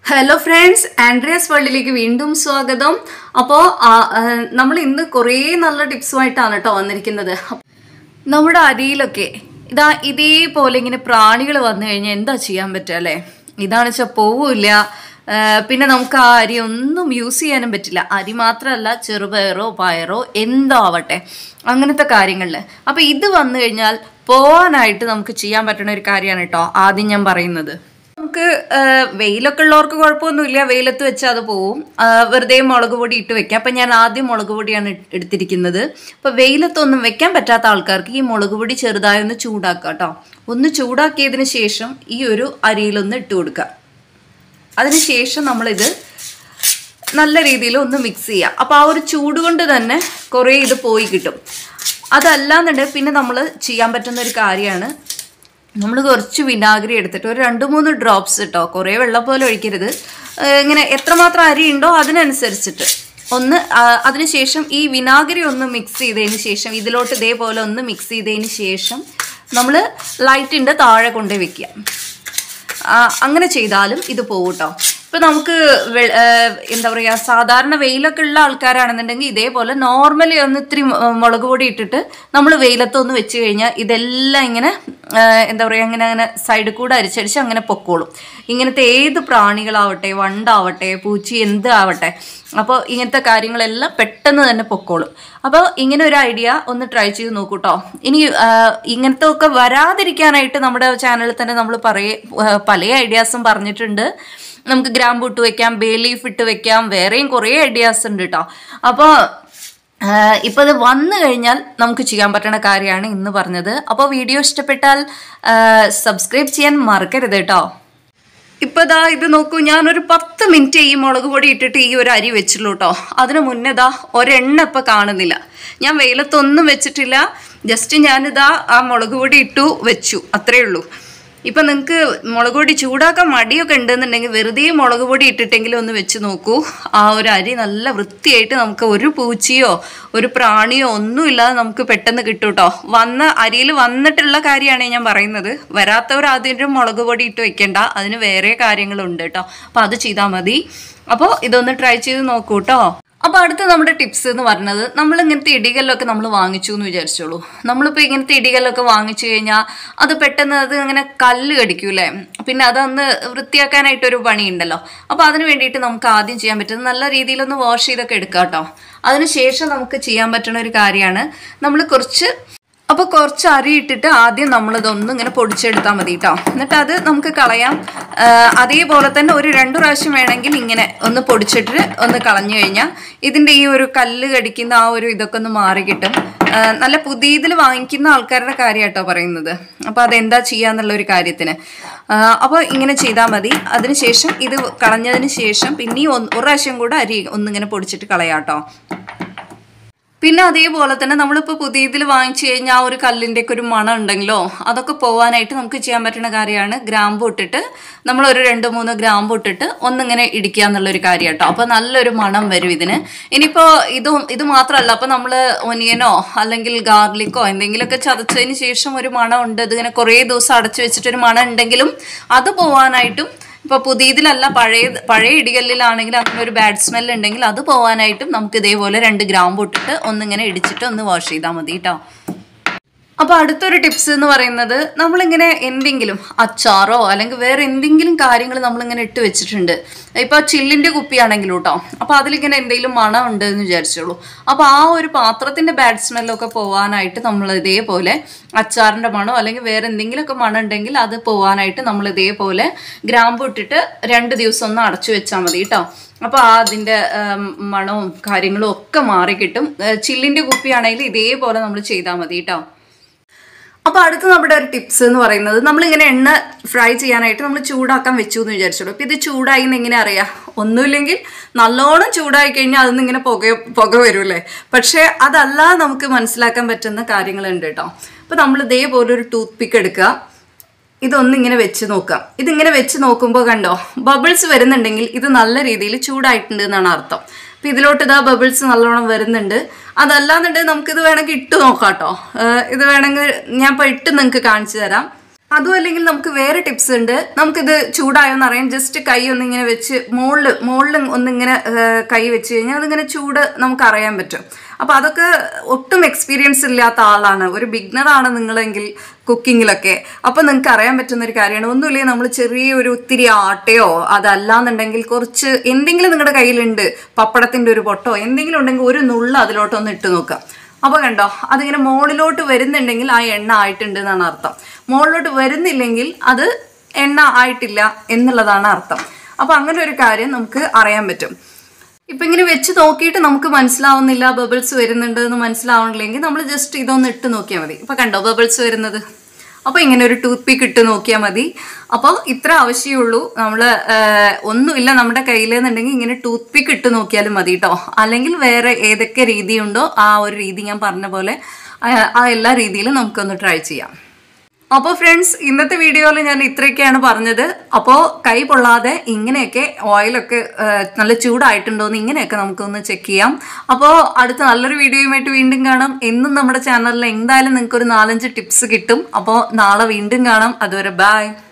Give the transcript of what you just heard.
hello friends Andreas വേൾഡിലേക്ക് വീണ്ടും സ്വാഗതം അപ്പോൾ നമ്മൾ ഇന്ന് കുറേ നല്ല ടിപ്സുമായിട്ടാണ് കേട്ടോ വന്നിരിക്കുന്നത് നമ്മുടെ അരിയിലൊക്കെ ഇതാ ഇതേപോലെ ഇങ്ങനെ പ്രാണികൾ വന്നു കഴിഞ്ഞാൽ എന്താ ചെയ്യാൻ പറ്റുക അല്ലേ ഇതാണ് വെച്ചാൽ പോവില്ല പിന്നെ നമുക്ക് ആ അരി ഒന്നും യൂസ് ചെയ്യാനും പറ്റില്ല അരി മാത്രമല്ല ചെറുപയറോ പയറോ എന്തോ ആവട്ടെ അങ്ങനത്തെ കാര്യങ്ങളിൽ അപ്പോൾ ഇത് വന്നു കഴിഞ്ഞാൽ പോവാനായിട്ട് നമുക്ക് ചെയ്യാൻ പറ്റുന്ന ഒരു കാര്യമാണ് കേട്ടോ ആദ്യം ഞാൻ പറയുന്നത് നമുക്ക് ആ, വെയിലൊക്കെ ഉള്ളവർക്ക് കുഴപ്പമൊന്നുമില്ല വെയിലത്ത് വെച്ചാൽ അത് പോവും ആ, വെറുതെ മുളക് പൊടി ഇട്ട് വെക്കാം അപ്പം ഞാൻ ആദ്യം മുളക് പൊടിയാണ് ഇട്ട് എടുത്തിരിക്കുന്നത് അപ്പം വെയിലത്തൊന്നും വെക്കാൻ പറ്റാത്ത ആൾക്കാർക്ക് ഈ മുളക് പൊടി ചെറുതായി ഒന്ന് ചൂടാക്കുക കേട്ടോ ഒന്ന് ചൂടാക്കിയതിന് ശേഷം ഈ ഒരു അരിയിലൊന്ന് ഇട്ട് കൊടുക്കുക അതിനുശേഷം നമ്മളിത് നല്ല രീതിയിൽ ഒന്ന് മിക്സ് ചെയ്യുക അപ്പോൾ ആ ഒരു ചൂട് കൊണ്ട് തന്നെ കുറേ ഇത് പോയി കിട്ടും അതല്ലാന്നുണ്ടെങ്കിൽ പിന്നെ നമ്മൾ ചെയ്യാൻ പറ്റുന്ന ഒരു കാര്യമാണ് നമ്മൾ കുറച്ച് വിനാഗിരി എടുത്തിട്ട് ഒരു രണ്ട് മൂന്ന് ഡ്രോപ്സ് ഇട്ടോ കുറേ വെള്ളം പോലെ ഒഴിക്കരുത് ഏഹ് ഇങ്ങനെ എത്രമാത്രം അരി ഉണ്ടോ അതിനനുസരിച്ചിട്ട് ഒന്ന് ആ, അതിനുശേഷം ഈ വിനാഗിരി ഒന്ന് മിക്സ് ചെയ്തതിന് ശേഷം ഇതിലോട്ട് ഇതേപോലെ ഒന്ന് മിക്സ് ചെയ്തതിന് ശേഷം നമ്മൾ ലൈറ്റിൻ്റെ താഴെ കൊണ്ടുപോയി വെക്കുക ആ, അങ്ങനെ ചെയ്താലും ഇത് പോകും കേട്ടോ ഇപ്പം നമുക്ക് വെ- ആ, എന്താ പറയുക സാധാരണ വെയിലൊക്കെ ഉള്ള ആൾക്കാരാണെന്നുണ്ടെങ്കിൽ ഇതേപോലെ നോർമലി ഒന്ന് ഇത്തിരി മ- മുളക് പൊടി ഇട്ടിട്ട് നമ്മൾ വെയിലത്തൊന്ന് വെച്ച് കഴിഞ്ഞാൽ ഇതെല്ലാം ഇങ്ങനെ ആ, എന്താ പറയുക അങ്ങനെ അങ്ങനെ സൈഡിൽ കൂടെ അരിച്ചരിച്ച് അങ്ങനെ പൊക്കോളും ഇങ്ങനത്തെ ഏത് പ്രാണികളാവട്ടെ വണ്ടാവട്ടെ പൂച്ചി എന്ത് ആവട്ടെ അപ്പോൾ ഇങ്ങനത്തെ കാര്യങ്ങളെല്ലാം പെട്ടെന്ന് തന്നെ പൊക്കോളും അപ്പോൾ ഇങ്ങനെ ഒരു ഐഡിയ ഒന്ന് ട്രൈ ചെയ്ത് നോക്കൂ കേട്ടോ ഇനി ആ, ഇങ്ങനത്തെ ഒക്കെ വരാതിരിക്കാനായിട്ട് നമ്മുടെ ചാനലിൽ തന്നെ നമ്മൾ പറയ ആ, പല ഐഡിയാസും പറഞ്ഞിട്ടുണ്ട് നമുക്ക് ഗ്രാമ്പു ഇട്ട് വെക്കാം ബേ ലീഫ് ഇട്ട് വെക്കാം വേറെയും കുറേ ഐഡിയാസ് ഉണ്ട് കേട്ടോ അപ്പോൾ ഇപ്പോൾ ഇത് വന്നു കഴിഞ്ഞാൽ നമുക്ക് ചെയ്യാൻ പറ്റുന്ന കാര്യമാണ് ഇന്ന് പറഞ്ഞത് അപ്പോൾ വീഡിയോ ഇഷ്ടപ്പെട്ടാൽ സബ്സ്ക്രൈബ് ചെയ്യാൻ മറക്കരുത് കേട്ടോ ഇപ്പൊ ദാ ഇത് നോക്കൂ ഞാനൊരു പത്ത് മിനിറ്റ് ഈ മുളക് പൊടി ഇട്ടിട്ട് ഈ ഒരു അരി വെച്ചുള്ളൂ കേട്ടോ അതിന് മുന്നേ ദാ ഒരെണ്ണ ഇപ്പൊ കാണുന്നില്ല ഞാൻ വെയിലത്തൊന്നും വെച്ചിട്ടില്ല ജസ്റ്റ് ഞാനിതാ ആ മുളക് പൊടി ഇട്ടു വെച്ചു അത്രേ ഉള്ളൂ ഇപ്പൊ നിങ്ങൾക്ക് മുളക് പൊടി ചൂടാക്കാൻ മടിയൊക്കെ ഉണ്ടെന്നുണ്ടെങ്കിൽ വെറുതെ മുളക് പൊടി ഇട്ടിട്ടെങ്കിലും ഒന്ന് വെച്ച് നോക്കൂ ആ ഒരു അരി നല്ല വൃത്തിയായിട്ട് നമുക്ക് ഒരു പൂച്ചയോ ഒരു പ്രാണിയോ ഒന്നുമില്ലാതെ നമുക്ക് പെട്ടെന്ന് കിട്ടും കേട്ടോ വന്ന അരിയിൽ വന്നിട്ടുള്ള കാര്യമാണ് ഞാൻ പറയുന്നത് വരാത്തവർ ആദ്യം മുളക് പൊടി ഇട്ട് വെക്കണ്ട അതിന് വേറെ കാര്യങ്ങളുണ്ട് കേട്ടോ അപ്പോൾ അത് ചെയ്താൽ മതി അപ്പോൾ ഇതൊന്ന് ട്രൈ ചെയ്ത് നോക്കൂ കേട്ടോ അപ്പോൾ അടുത്ത നമ്മുടെ ടിപ്സ് എന്ന് പറയുന്നത് നമ്മൾ ഇങ്ങനത്തെ ഇടികല്ലൊക്കെ നമ്മൾ വാങ്ങിച്ചു എന്ന് വിചാരിച്ചോളൂ നമ്മളിപ്പോൾ ഇങ്ങനത്തെ ഇടികല്ലൊക്കെ വാങ്ങിച്ചു കഴിഞ്ഞാൽ അത് പെട്ടെന്ന് അത് അങ്ങനെ കല്ല് കടിക്കൂലേ പിന്നെ അതൊന്ന് വൃത്തിയാക്കാനായിട്ടൊരു പണിയുണ്ടല്ലോ അപ്പോൾ അതിന് വേണ്ടിയിട്ട് നമുക്ക് ആദ്യം ചെയ്യാൻ പറ്റുന്നത് നല്ല രീതിയിലൊന്ന് വാഷ് ചെയ്തൊക്കെ എടുക്കാം കേട്ടോ അതിനുശേഷം നമുക്ക് ചെയ്യാൻ പറ്റുന്ന ഒരു കാര്യമാണ് നമ്മൾ കുറച്ച് അപ്പോൾ കുറച്ച് അരി ഇട്ടിട്ട് ആദ്യം നമ്മളിതൊന്നും ഇങ്ങനെ പൊടിച്ചെടുത്താൽ മതി കേട്ടോ എന്നിട്ട് അത് നമുക്ക് കളയാം ആ, അതേപോലെ തന്നെ ഒരു രണ്ടു പ്രാവശ്യം വേണമെങ്കിൽ ഇങ്ങനെ ഒന്ന് പൊടിച്ചിട്ട് ഒന്ന് കളഞ്ഞു കഴിഞ്ഞാൽ ഇതിൻ്റെ ഈ ഒരു കല്ല് കടിക്കുന്ന ആ ഒരു ഇതൊക്കെ ഒന്ന് മാറി കിട്ടും ആ, നല്ല പുതിയതിൽ വാങ്ങിക്കുന്ന ആൾക്കാരുടെ കാര്യം കേട്ടോ പറയുന്നത് അപ്പോൾ അതെന്താ ചെയ്യാന്നുള്ള ഒരു കാര്യത്തിന് അപ്പോൾ ഇങ്ങനെ ചെയ്താൽ മതി അതിനുശേഷം ഇത് കളഞ്ഞതിന് ശേഷം പിന്നെയും ഒന്ന് ഒരു പ്രാവശ്യം കൂടെ അരി ഒന്നിങ്ങനെ പൊടിച്ചിട്ട് കളയാം കേട്ടോ പിന്നെ അതേപോലെ തന്നെ നമ്മളിപ്പോൾ പുതിയ ഇതിൽ വാങ്ങിച്ചു കഴിഞ്ഞാൽ ആ ഒരു കല്ലിൻ്റെ ഒക്കെ ഒരു മണം ഉണ്ടെങ്കിലോ അതൊക്കെ പോകാനായിട്ട് നമുക്ക് ചെയ്യാൻ പറ്റുന്ന കാര്യമാണ് ഗ്രാമ്പു ഇട്ടിട്ട് നമ്മൾ ഒരു രണ്ട് മൂന്ന് ഗ്രാമ്പു ഇട്ടിട്ട് ഒന്നിങ്ങനെ ഇടിക്കുക എന്നുള്ളൊരു കാര്യം കേട്ടോ അപ്പോൾ നല്ലൊരു മണം വരും ഇതിന് ഇനിയിപ്പോൾ ഇതും ഇത് മാത്രമല്ല അപ്പോൾ നമ്മൾ ഒനിയനോ അല്ലെങ്കിൽ ഗാർലിക്കോ എന്തെങ്കിലുമൊക്കെ ചതച്ചതിന് ശേഷം ഒരു മണം ഉണ്ട് ഇതിങ്ങനെ കുറേ ദിവസം അടച്ചു വെച്ചിട്ടൊരു മണം ഉണ്ടെങ്കിലും അത് പോകാനായിട്ടും ഇപ്പോൾ പുതിയതിലല്ല പഴയ പഴയ ഇടികല്ലിലാണെങ്കിൽ അങ്ങനെ ഒരു ബാഡ് സ്മെൽ ഉണ്ടെങ്കിൽ അത് പോകാനായിട്ടും നമുക്ക് ഇതേപോലെ രണ്ട് ഗ്രാമ്പ് ഇട്ടിട്ട് ഒന്നിങ്ങനെ ഇടിച്ചിട്ട് ഒന്ന് വാഷ് ചെയ്താൽ മതി കേട്ടോ അപ്പോൾ അടുത്തൊരു ടിപ്സ് എന്ന് പറയുന്നത് നമ്മളിങ്ങനെ എന്തെങ്കിലും അച്ചാറോ അല്ലെങ്കിൽ വേറെ എന്തെങ്കിലും കാര്യങ്ങൾ നമ്മളിങ്ങനെ ഇട്ട് വെച്ചിട്ടുണ്ട് ഇപ്പോൾ ചില്ലിൻ്റെ കുപ്പിയാണെങ്കിലും കേട്ടോ അപ്പോൾ അതിലിങ്ങനെ എന്തെങ്കിലും മണം ഉണ്ട് എന്ന് വിചാരിച്ചോളൂ അപ്പോൾ ആ ഒരു പാത്രത്തിൻ്റെ ബാഡ് സ്മെല്ലൊക്കെ പോകാനായിട്ട് നമ്മൾ ഇതേപോലെ അച്ചാറിൻ്റെ മണോ അല്ലെങ്കിൽ വേറെ എന്തെങ്കിലുമൊക്കെ മണം ഉണ്ടെങ്കിൽ അത് പോകാനായിട്ട് നമ്മൾ ഇതേപോലെ ഗ്രാമ്പു ഇട്ടിട്ട് രണ്ട് ദിവസം ഒന്ന് അടച്ചു വെച്ചാൽ മതി കേട്ടോ അപ്പോൾ ആ അതിൻ്റെ ഉം, മണവും കാര്യങ്ങളും ഒക്കെ മാറി കിട്ടും ചില്ലിൻ്റെ കുപ്പിയാണെങ്കിൽ ഇതേപോലെ നമ്മൾ ചെയ്താൽ മതി കേട്ടോ അപ്പോൾ അടുത്ത നമ്മുടെ ഒരു ടിപ്സ് എന്ന് പറയുന്നത് നമ്മളിങ്ങനെ എണ്ണ ഫ്രൈ ചെയ്യാനായിട്ട് നമ്മൾ ചൂടാക്കാൻ വെച്ചു എന്ന് വിചാരിച്ചോളൂ അപ്പോൾ ഇത് ചൂടായി എന്ന് എങ്ങനെ അറിയാം ഒന്നുമില്ലെങ്കിൽ നല്ലോണം ചൂടായി കഴിഞ്ഞാൽ അതിൽ ഇങ്ങനെ പുക പുക വരുമല്ലേ പക്ഷേ അതല്ല നമുക്ക് മനസ്സിലാക്കാൻ പറ്റുന്ന കാര്യങ്ങളുണ്ട് കേട്ടോ അപ്പോൾ നമ്മൾ ഇതേപോലെ ഒരു ടൂത്ത് പിക്ക് എടുക്കുക ഇതൊന്നിങ്ങനെ വെച്ച് നോക്കാം ഇതിങ്ങനെ വെച്ച് നോക്കുമ്പോൾ കണ്ടോ ബബിൾസ് വരുന്നുണ്ടെങ്കിൽ ഇത് നല്ല രീതിയിൽ ചൂടായിട്ടുണ്ട് എന്നാണ് അർത്ഥം അപ്പം ഇതിലോട്ട് ഇതാ ബബിൾസ് നല്ലോണം വരുന്നുണ്ട് അതല്ലാന്നുണ്ടെങ്കിൽ നമുക്കിത് വേണമെങ്കിൽ ഇട്ട് നോക്കാം കേട്ടോ ഇത് വേണമെങ്കിൽ ഞാൻ ഇപ്പോൾ ഇട്ട് നിങ്ങൾക്ക് കാണിച്ചു തരാം അതും അല്ലെങ്കിൽ നമുക്ക് വേറെ ടിപ്സ് ഉണ്ട് നമുക്കിത് ചൂടായോന്ന് അറിയാം ജസ്റ്റ് കൈ ഒന്നിങ്ങനെ വെച്ച് മുകളിൽ മുകളിൽ ഒന്നിങ്ങനെ ഏഹ്, കൈ വെച്ച് കഴിഞ്ഞാൽ അതിങ്ങനെ ചൂട് നമുക്ക് അറിയാൻ പറ്റും അപ്പോൾ അതൊക്കെ ഒട്ടും എക്സ്പീരിയൻസ് ഇല്ലാത്ത ആളാണ് ഒരു ബിഗ്നർ ആണ് നിങ്ങളെങ്കിൽ കുക്കിങ്ങിലൊക്കെ അപ്പോൾ നിങ്ങൾക്ക് അറിയാൻ പറ്റുന്ന ഒരു കാര്യമാണ് ഒന്നുമില്ലെങ്കിൽ നമ്മൾ ചെറിയൊരു ഒത്തിരി ആട്ടയോ അതല്ലാന്നുണ്ടെങ്കിൽ കുറച്ച് എന്തെങ്കിലും നിങ്ങളുടെ കയ്യിലുണ്ട് പപ്പടത്തിൻ്റെ ഒരു പൊട്ടോ എന്തെങ്കിലും ഉണ്ടെങ്കിൽ ഒരു നുള്ള അതിലോട്ടൊന്ന് ഇട്ട് നോക്കുക അപ്പോൾ കണ്ടോ അതിങ്ങനെ മുകളിലോട്ട് വരുന്നുണ്ടെങ്കിൽ ആ എണ്ണ ആയിട്ടുണ്ട് എന്നാണ് അർത്ഥം മുകളിലോട്ട് വരുന്നില്ലെങ്കിൽ അത് എണ്ണ ആയിട്ടില്ല എന്നുള്ളതാണ് അർത്ഥം അപ്പോൾ അങ്ങനെ ഒരു കാര്യം നമുക്ക് അറിയാൻ പറ്റും ഇപ്പം ഇങ്ങനെ വെച്ച് നോക്കിയിട്ട് നമുക്ക് മനസ്സിലാവുന്നില്ല ബബിൾസ് വരുന്നുണ്ട് എന്ന് മനസ്സിലാവണില്ലെങ്കിൽ നമ്മൾ ജസ്റ്റ് ഇതൊന്ന് ഇട്ട് നോക്കിയാൽ മതി ഇപ്പം കണ്ടോ ബബിൾസ് വരുന്നത് അപ്പോൾ ഇങ്ങനെ ഒരു ടൂത്ത് പിക്ക് ഇട്ട് നോക്കിയാൽ മതി അപ്പോൾ ഇത്ര ആവശ്യമുള്ളൂ നമ്മൾ ഒന്നുമില്ല നമ്മുടെ കയ്യിലെന്നുണ്ടെങ്കിൽ ഇങ്ങനെ ടൂത്ത് പിക്ക് ഇട്ട് നോക്കിയാലും മതി കേട്ടോ അല്ലെങ്കിൽ വേറെ ഏതൊക്കെ രീതിയുണ്ടോ ആ ഒരു രീതി ഞാൻ പറഞ്ഞ പോലെ ആ, ആ എല്ലാ രീതിയിലും നമുക്കൊന്ന് ട്രൈ ചെയ്യാം അപ്പോൾ ഫ്രണ്ട്സ് ഇന്നത്തെ വീഡിയോയിൽ ഞാൻ ഇത്രയൊക്കെയാണ് പറഞ്ഞത് അപ്പോൾ കൈ പൊള്ളാതെ ഇങ്ങനെയൊക്കെ ഓയിലൊക്കെ ആ, നല്ല ചൂടായിട്ടുണ്ടോ എന്ന് ഇങ്ങനെയൊക്കെ നമുക്കൊന്ന് ചെക്ക് ചെയ്യാം അപ്പോൾ അടുത്ത നല്ലൊരു വീഡിയോയുമായിട്ട് വീണ്ടും കാണാം എന്നും നമ്മുടെ ചാനലിൽ എന്തായാലും നിങ്ങൾക്ക് ഒരു നാലഞ്ച് ടിപ്സ് കിട്ടും അപ്പോൾ നാളെ വീണ്ടും കാണാം അതുവരെ ബൈ